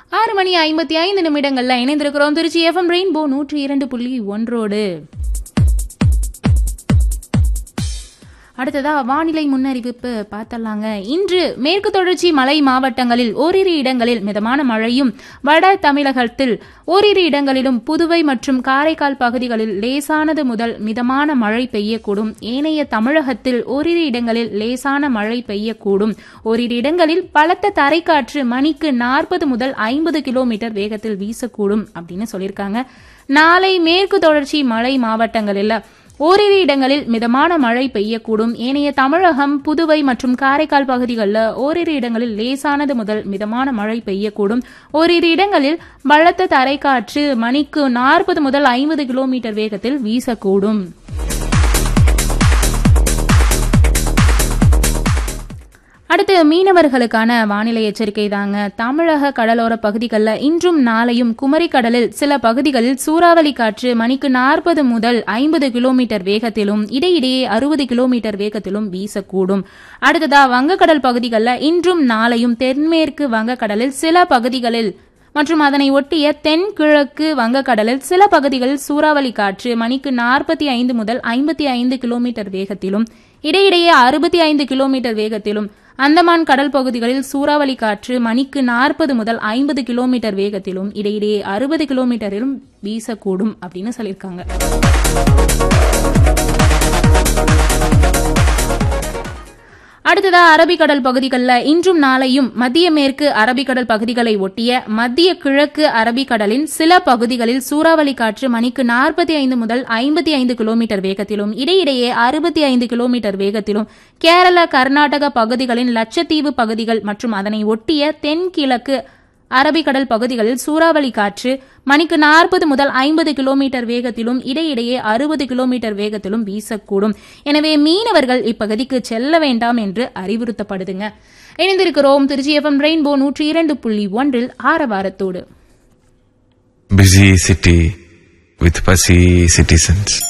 ஆறு மணி ஐம்பத்தி ஐந்து நிமிடங்கள்ல இணைந்திருக்கிறோம் திருச்சி எஃப்எம் ரெயின்போ நூற்றி இரண்டு புள்ளி ஒன்றோடு அடுத்ததா வானிலை முன்னறிவிப்பு பார்த்தலாங்க இன்று மேற்கு தொடர்ச்சி மலை மாவட்டங்களில் ஓரிரு இடங்களில் மிதமான மழையும் வட தமிழகத்தில் ஓரிரு இடங்களிலும் புதுவை மற்றும் காரைக்கால் பகுதிகளில் லேசானது முதல் மிதமான மழை பெய்யக்கூடும் ஏனைய தமிழகத்தில் ஓரிரு இடங்களில் லேசான மழை பெய்யக்கூடும் ஓரிரு இடங்களில் பலத்த தரைக்காற்று மணிக்கு நாற்பது முதல் ஐம்பது கிலோமீட்டர் வேகத்தில் வீசக்கூடும் அப்படின்னு சொல்லியிருக்காங்க நாளை மேற்கு தொடர்ச்சி மலை மாவட்டங்களில் ஓரிரு இடங்களில் மிதமான மழை பெய்யக்கூடும் ஏனைய தமிழகம் புதுவை மற்றும் காரைக்கால் பகுதிகளில் ஓரிரு இடங்களில் லேசானது முதல் மிதமான மழை பெய்யக்கூடும் ஓரிரு இடங்களில் பலத்த தரைக்காற்று மணிக்கு நாற்பது முதல் ஐம்பது கிலோமீட்டர் வேகத்தில் வீசக்கூடும் அடுத்து மீனவர்களுக்கான வானிலை எச்சரிக்கை தாங்க தமிழக கடலோர பகுதிகளில் இன்றும் நாளையும் குமரி கடலில் சில பகுதிகளில் சூறாவளி காற்று மணிக்கு நாற்பது முதல் ஐம்பது கிலோமீட்டர் வேகத்திலும் இடையிடையே அறுபது கிலோமீட்டர் வேகத்திலும் வீசக்கூடும் அடுத்ததா வங்கக்கடல் பகுதிகளில் இன்றும் நாளையும் தென்மேற்கு வங்கக்கடலில் சில பகுதிகளில் மற்றும் அதனை ஒட்டிய தென்கிழக்கு வங்கக்கடலில் சில பகுதிகளில் சூறாவளி காற்று மணிக்கு நாற்பத்தி ஐந்து முதல் ஐம்பத்தி ஐந்து கிலோமீட்டர் வேகத்திலும் இடையிடையே அறுபத்தி ஐந்து கிலோமீட்டர் வேகத்திலும் அந்தமான் கடல் பகுதிகளில் சூறாவளி காற்று மணிக்கு நாற்பது முதல் ஐம்பது கிலோமீட்டர் வேகத்திலும் இடையிடையே அறுபது கிலோமீட்டரிலும் வீசக்கூடும் அப்படின்னு சொல்லியிருக்காங்க அடுத்ததா அரபிக்கடல் பகுதிகளில் இன்றும் நாளையும் மத்திய மேற்கு அரபிக்கடல் பகுதிகளை ஒட்டிய மத்திய கிழக்கு அரபிக்கடலின் சில பகுதிகளில் சூறாவளி காற்று மணிக்கு நாற்பத்தி ஐந்து முதல் ஐம்பத்தி ஐந்து கிலோமீட்டர் வேகத்திலும் இடையிடையே அறுபத்தி ஐந்து கிலோமீட்டர் வேகத்திலும் கேரள கர்நாடக பகுதிகளின் லட்சத்தீவு பகுதிகள் மற்றும் அதனை ஒட்டிய தென்கிழக்கு அரபிக்கடல் பகுதிகளில் சூறாவளி காற்று மணிக்கு நாற்பது முதல் ஐம்பது கிலோமீட்டர் வேகத்திலும் இடையிடையே அறுபது கிலோமீட்டர் வேகத்திலும் வீசக்கூடும் எனவே மீனவர்கள் இப்பகுதிக்கு செல்ல வேண்டாம் என்று அறிவுறுத்தப்படுதுங்க இணைந்திருக்கிறோம் திருச்சி எஃப்எம் ரெயின்போ நூற்றி இரண்டு புள்ளி ஒன்றில் ஆரவாரத்தோடு busy city with fussy citizens.